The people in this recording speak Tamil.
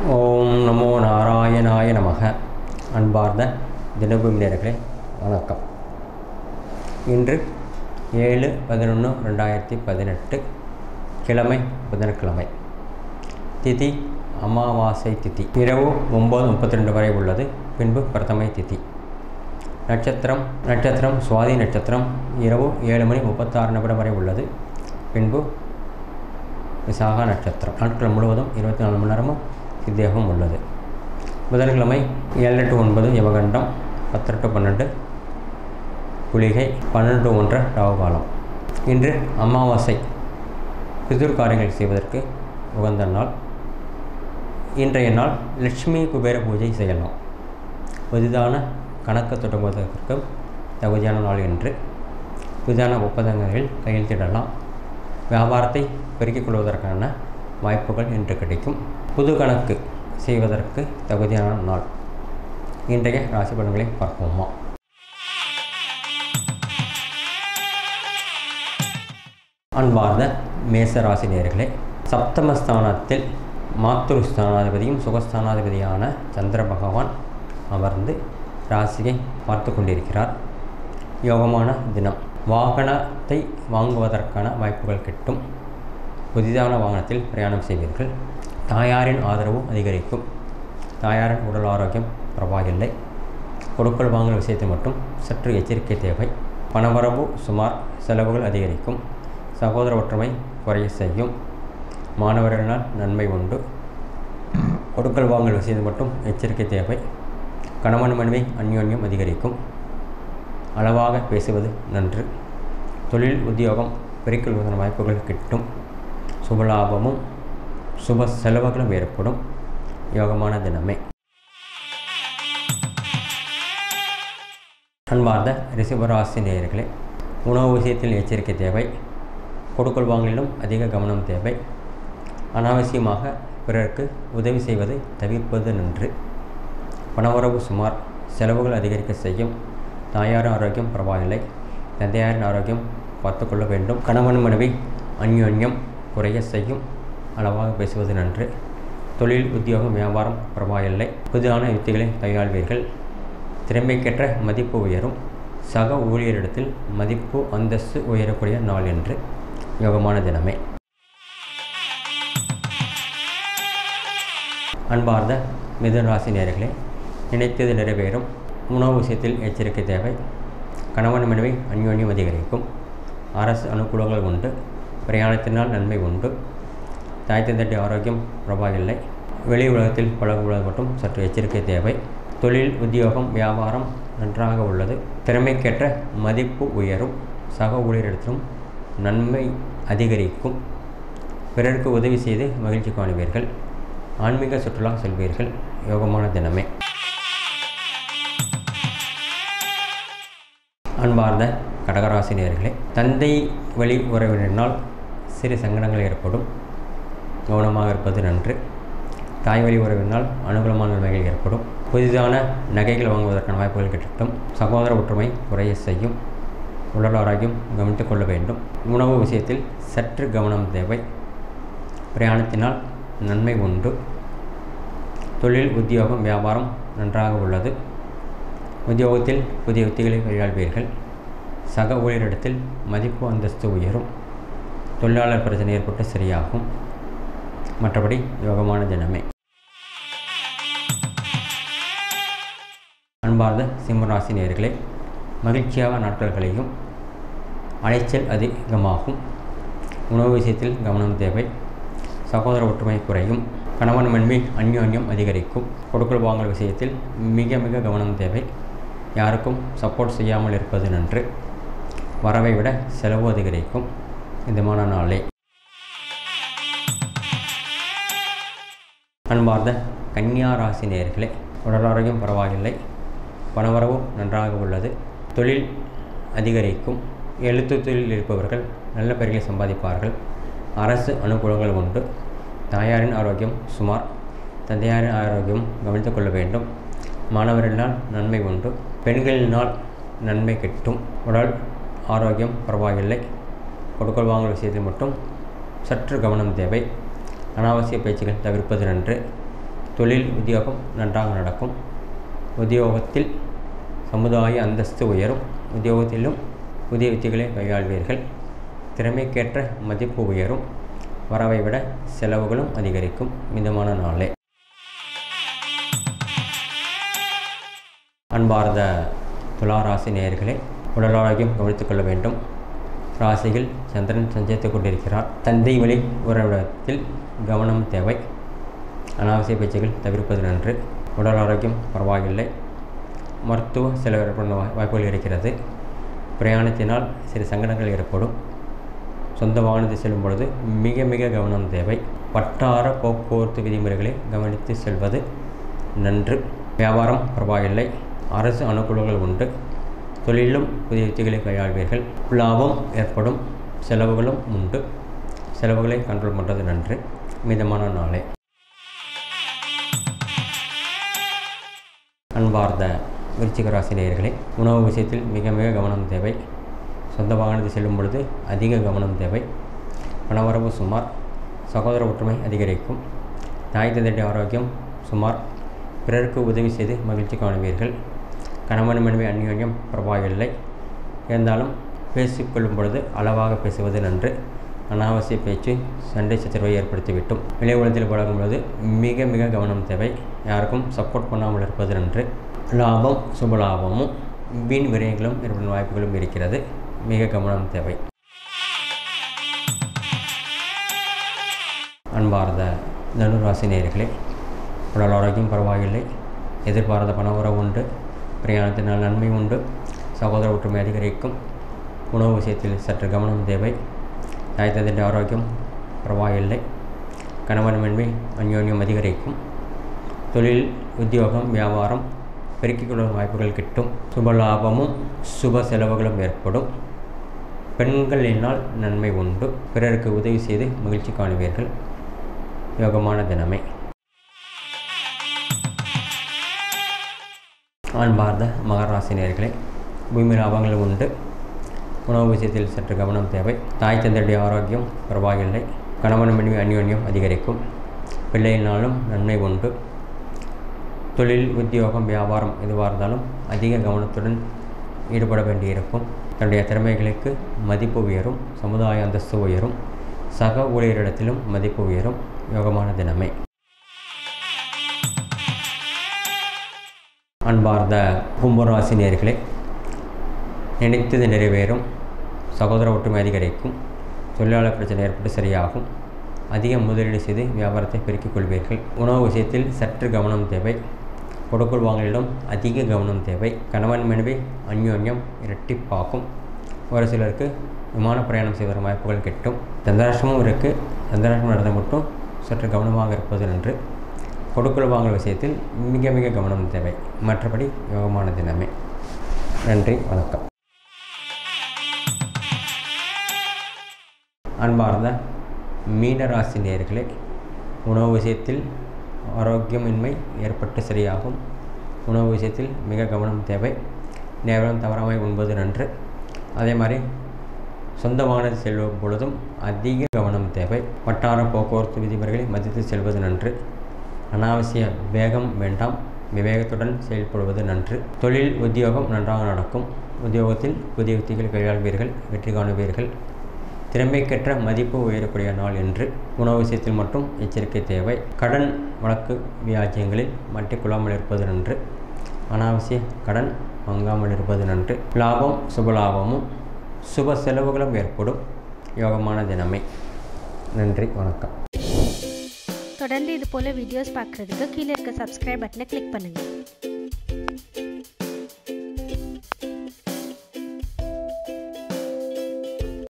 ஓம் நமோ நாராயணாய நமக அன்பார்ந்த தினபூமி நேர்களே வணக்கம் இன்று ஏழு பதினொன்று ரெண்டாயிரத்தி பதினெட்டு கிழமை புதன்கிழமை திதி அமாவாசை திதி இரவு ஒம்பது முப்பத்தி ரெண்டு வரை உள்ளது பின்பு பிரதமை திதி நட்சத்திரம் நட்சத்திரம் சுவாதி நட்சத்திரம் இரவு ஏழு மணி முப்பத்தாறு நிமிடம் வரை உள்ளது பின்பு விசாகா நட்சத்திரம் நாட்கள் முழுவதும் இருபத்தி நாலு மணி நேரமும் சித்தியோகம் உள்ளது புதன்கிழமை ஏழு டு ஒன்பது யமகண்டம் பத்து டு பன்னெண்டு குளிகை பன்னெண்டு ஒன்றரை ராகுகாலம் இன்று அமாவாசை பிதுர் காரியங்கள் செய்வதற்கு உகந்த நாள் இன்றைய நாள் லட்சுமி குபேர பூஜை செய்யலாம் புதிதான கணக்கு தொடங்குவதற்கு தகுதியான நாள் என்று புதிதான ஒப்பந்தங்களில் கையெழுத்திடலாம் வியாபாரத்தை பெருக்கிக் கொள்வதற்கான வாய்ப்புகள் இன்று கிடைக்கும் புது கணக்கு செய்வதற்கு தகுதியான நாள் இன்றைய ராசி பலன்களை பார்ப்போமா அன்பார்ந்த மேச ராசி நேர்களே சப்தமஸ்தானத்தில் மாத்துரு ஸ்தானாதிபதியும் சுகஸ்தானாதிபதியான சந்திர பகவான் அமர்ந்து ராசியை பார்த்து கொண்டிருக்கிறார் யோகமான தினம் வாகனத்தை வாங்குவதற்கான வாய்ப்புகள் கிட்டும் புதிதான வாகனத்தில் பிரயாணம் செய்வீர்கள் தாயாரின் ஆதரவு அதிகரிக்கும் தாயாரின் உடல் ஆரோக்கியம் பரவாயில்லை கொடுக்கல் வாங்கல் விஷயத்தில் மட்டும் சற்று எச்சரிக்கை தேவை பணவரவு சுமார் செலவுகள் அதிகரிக்கும் சகோதர ஒற்றுமை குறைய செய்யும் மாணவர்களினால் நன்மை உண்டு கொடுக்கல் வாங்கல் விஷயத்தில் மட்டும் எச்சரிக்கை தேவை கணவன் மனைவி அந்யோன்யம் அதிகரிக்கும் அளவாக பேசுவது நன்று தொழில் உத்தியோகம் பெருக்கொள்வதன் வாய்ப்புகள் கிட்டும் சுபலாபமும் சுப செலவுகளும் ஏற்படும் யோகமான தினமே அன்பார்ந்த ரிஷபராசி நேயர்களே உணவு விஷயத்தில் எச்சரிக்கை தேவை கொடுக்கல் வாங்கலிலும் அதிக கவனம் தேவை அனாவசியமாக பிறருக்கு உதவி செய்வதை தவிர்ப்பது நன்று பணவரவு சுமார் செலவுகள் அதிகரிக்க செய்யும் தாயாரின் ஆரோக்கியம் பரவாயில்லை தந்தையாரின் ஆரோக்கியம் பார்த்துக்கொள்ள வேண்டும் கணவன் மனைவி அந்யோன்யம் குறைய செய்யும் அளவாக பேசுவது நன்று தொழில் உத்தியோகம் வியாபாரம் பரவாயில்லை புதிதான யுக்திகளை கையாள்வீர்கள் திறமைக்கேற்ற மதிப்பு உயரும் சக ஊழியரிடத்தில் மதிப்பு அந்தஸ்து உயரக்கூடிய நாள் என்று யோகமான தினமே அன்பார்ந்த மிதுன ராசி நேர்களே நினைத்தது நிறைவேறும் உணவு விஷயத்தில் எச்சரிக்கை தேவை கணவன் மனைவி அந்யோன்யம் அதிகரிக்கும் அரசு அனுகூலங்கள் உண்டு பிரயாணத்தினால் நன்மை உண்டு தாய் தந்தட்டி ஆரோக்கியம் பரவாயில்லை வெளி உலகத்தில் பழகுவது மட்டும் சற்று எச்சரிக்கை தேவை தொழில் உத்தியோகம் வியாபாரம் நன்றாக உள்ளது திறமைக்கேற்ற மதிப்பு உயரும் சக ஊழியரிடத்திலும் நன்மை அதிகரிக்கும் பிறருக்கு உதவி செய்து மகிழ்ச்சி காணுவீர்கள் ஆன்மீக சுற்றுலா செல்வீர்கள் யோகமான தினமே அன்பார்ந்த கடகராசினியர்களே தந்தை வழி உறவினரினால் சிறு சங்கடங்கள் ஏற்படும் கவனமாக இருப்பது நன்று தாய் வழி உறவினால் அனுகூலமான நன்மைகள் ஏற்படும் புதிதான நகைகள் வாங்குவதற்கான வாய்ப்புகள் கிட்டட்டும் சகோதர ஒற்றுமை குறைய செய்யும் உடல் ஆரோக்கியம் கவனித்துக் கொள்ள வேண்டும் உணவு விஷயத்தில் சற்று கவனம் தேவை பிரயாணத்தினால் நன்மை உண்டு தொழில் உத்தியோகம் வியாபாரம் நன்றாக உள்ளது உத்தியோகத்தில் புதிய உத்திகளை கையாள்வீர்கள் சக ஊழியரிடத்தில் மதிப்பு அந்தஸ்து உயரும் தொழிலாளர் பிரச்சனை ஏற்பட்டு சரியாகும் மற்றபடி யோகமான தினமே அன்பார்ந்த சிம்மராசி நேர்களே மகிழ்ச்சியாக நாட்கள்களையும் அலைச்சல் அதிகமாகும் உணவு விஷயத்தில் கவனம் தேவை சகோதர ஒற்றுமை குறையும் கணவன் மனைவி அந்யோன்யம் அதிகரிக்கும் கொடுக்கல் வாங்கல் விஷயத்தில் மிக மிக கவனம் தேவை யாருக்கும் சப்போர்ட் செய்யாமல் இருப்பது நன்று வரவை விட செலவு அதிகரிக்கும் இதமான நாளே அன்பார்ந்த கன்னியா ராசி நேர்களே உடல் ஆரோக்கியம் பரவாயில்லை பணவரவு நன்றாக உள்ளது தொழில் அதிகரிக்கும் எழுத்து தொழில் இருப்பவர்கள் நல்ல பெயர்களை சம்பாதிப்பார்கள் அரசு அனுகூலங்கள் உண்டு தாயாரின் ஆரோக்கியம் சுமார் தந்தையாரின் ஆரோக்கியம் கவனித்துக் கொள்ள வேண்டும் மாணவர்களினால் நன்மை உண்டு பெண்களினால் நன்மை கிட்டும் உடல் ஆரோக்கியம் பரவாயில்லை கொடுக்கல் வாங்கல் விஷயத்தில் மட்டும் சற்று கவனம் தேவை அனாவசிய பேச்சுகள் தவிர்ப்பது நன்று தொழில் உத்தியோகம் நன்றாக நடக்கும் உத்தியோகத்தில் சமுதாய அந்தஸ்து உயரும் உத்தியோகத்திலும் புதிய யுத்திகளை கையாள்வீர்கள் திறமைக்கேற்ற மதிப்பு உயரும் வரவை விட செலவுகளும் அதிகரிக்கும் மிதமான நாளே அன்பார்ந்த துளாராசி நேயர்களே உடல் ஆரோக்கியம் கவனித்துக் கொள்ள வேண்டும் ராசியில் சந்திரன் சஞ்சரித்துக் கொண்டிருக்கிறார் தந்தை வழி உறவிடத்தில் கவனம் தேவை அனாவசிய பேச்சுகள் தவிர்ப்பது நன்று உடல் ஆரோக்கியம் பரவாயில்லை மருத்துவ செலவு ஏற்படும் வாய்- வாய்ப்புகள் இருக்கிறது பிரயாணத்தினால் சிறு சங்கடங்கள் ஏற்படும் சொந்த வாகனத்தில் செல்லும் பொழுது மிக மிக கவனம் தேவை வட்டார போக்குவரத்து விதிமுறைகளை கவனித்து செல்வது நன்று வியாபாரம் பரவாயில்லை அரசு அனுகூலங்கள் உண்டு தொழிலும் புதிய யுத்திகளை கையாள்வீர்கள் லாபம் ஏற்படும் செலவுகளும் உண்டு செலவுகளை கண்ட்ரோல் பண்ணுறது நன்று மிதமான நாளே அன்பார்ந்த விருச்சிக ராசி நேயர்களே உணவு விஷயத்தில் மிக மிக கவனம் தேவை சொந்த வாகனத்தில் செல்லும் பொழுது அதிக கவனம் தேவை பணவரவு சுமார் சகோதர ஒற்றுமை அதிகரிக்கும் தாய் தந்தையுடைய ஆரோக்கியம் சுமார் பிறருக்கு உதவி செய்து மகிழ்ச்சி காணுவீர்கள் கணவன் மனைவி அந்யோன்யம் பரவாயில்லை இருந்தாலும் பேசிக்கொள்ளும் பொழுது அளவாக பேசுவது நன்று அனாவசிய பேச்சு சண்டை சச்சரவை ஏற்படுத்திவிட்டும் விலை உலகத்தில் பழகும் பொழுது மிக மிக கவனம் தேவை யாருக்கும் சப்போர்ட் பண்ணாமல் இருப்பது நன்று லாபம் சுப லாபமும் வீண் விரயங்களும் ஏற்படும் வாய்ப்புகளும் இருக்கிறது மிக கவனம் தேவை அன்பார்ந்த தனுராசி நேயர்களே உடல் ஆரோக்கியம் பரவாயில்லை எதிர்பாராத பண உறவு உண்டு பிரயாணத்தினால் நன்மை உண்டு சகோதர ஒற்றுமை அதிகரிக்கும் உணவு விஷயத்தில் சற்று கவனம் தேவை தாய் தந்தைய ஆரோக்கியம் பரவாயில்லை கணவன் மனைவி அந்யோன்யம் அதிகரிக்கும் தொழில் உத்தியோகம் வியாபாரம் பெருக்கிக் கொள்ளும் வாய்ப்புகள் கிட்டும் சுப லாபமும் சுப செலவுகளும் ஏற்படும் பெண்களினால் நன்மை உண்டு பிறருக்கு உதவி செய்து மகிழ்ச்சி காணுவீர்கள் யோகமான தினமே அன்பார்ந்த மகராசினியர்களே பூமி லாபங்கள் உண்டு உணவு விஷயத்தில் சற்று கவனம் தேவை தாய் தந்தையுடைய ஆரோக்கியம் பரவாயில்லை கணவன் மனைவி அந்யோன்யம் அதிகரிக்கும் பிள்ளையினாலும் நன்மை உண்டு தொழில் உத்தியோகம் வியாபாரம் எதுவாக இருந்தாலும் அதிக கவனத்துடன் ஈடுபட வேண்டியிருக்கும் தன்னுடைய திறமைகளுக்கு மதிப்பு உயரும் சமுதாய அந்தஸ்து உயரும் சக ஊழியரிடத்திலும் மதிப்பு உயரும் யோகமான தினமே அன்பார்ந்த கும்பராசி நேர்களே நினைத்தது நிறைவேறும் சகோதர ஒற்றுமை அதிகரிக்கும் தொழிலாளர் பிரச்சனை ஏற்பட்டு சரியாகும் அதிக முதலீடு செய்து வியாபாரத்தை பெருக்கிக் கொள்வீர்கள் உணவு விஷயத்தில் சற்று கவனம் தேவை கொடுக்கல் வாங்கலிடம் அதிக கவனம் தேவை கணவன் மனைவி அந்யோன்யம் இரட்டிப்பாகும் ஒரு சிலருக்கு விமான பிரயாணம் செய்வதற்கு வாய்ப்புகள் கிட்டும் சந்திராஷ்டமும் இருக்குது சந்திராஷ்டமம் நடந்த மட்டும் சற்று கவனமாக இருப்பது நன்று கொடுக்கல் வாங்கல் விஷயத்தில் மிக மிக கவனம் தேவை மற்றபடி யோகமான தினமே நன்றி வணக்கம் அன்பார்ந்த மீனராசி நேயர்களே உணவு விஷயத்தில் ஆரோக்கியமின்மை ஏற்பட்டு சரியாகும் உணவு விஷயத்தில் மிக கவனம் தேவை நேரம் தவறாமல் உண்பது நன்று அதே மாதிரி சொந்த வாகனத்தில் செல்லும் பொழுதும் அதிக கவனம் தேவை வட்டார போக்குவரத்து விதிமுறைகளை மதித்து செல்வது நன்று அனாவசிய வேகம் வேண்டாம் விவேகத்துடன் செயல்படுவது நன்று தொழில் உத்தியோகம் நன்றாக நடக்கும் உத்தியோகத்தில் புதிய உத்திகள் கையாள்வீர்கள் வெற்றி காணுவீர்கள் திறமைக்கேற்ற மதிப்பு உயரக்கூடிய நாள் என்று உணவு விஷயத்தில் மட்டும் எச்சரிக்கை தேவை கடன் வழக்கு வியாஜ்யங்களில் மாட்டிக்கொள்ளாமல் இருப்பது நன்று அனாவசிய கடன் வாங்காமல் இருப்பது நன்று லாபம் சுப லாபமும் சுப செலவுகளும் ஏற்படும் யோகமான தினமே நன்றி வணக்கம் தொடர்ந்து இது போல் வீடியோஸ் பார்க்குறதுக்கு கீழே இருக்க சப்ஸ்கிரைப் பட்டனை கிளிக் பண்ணுங்கள்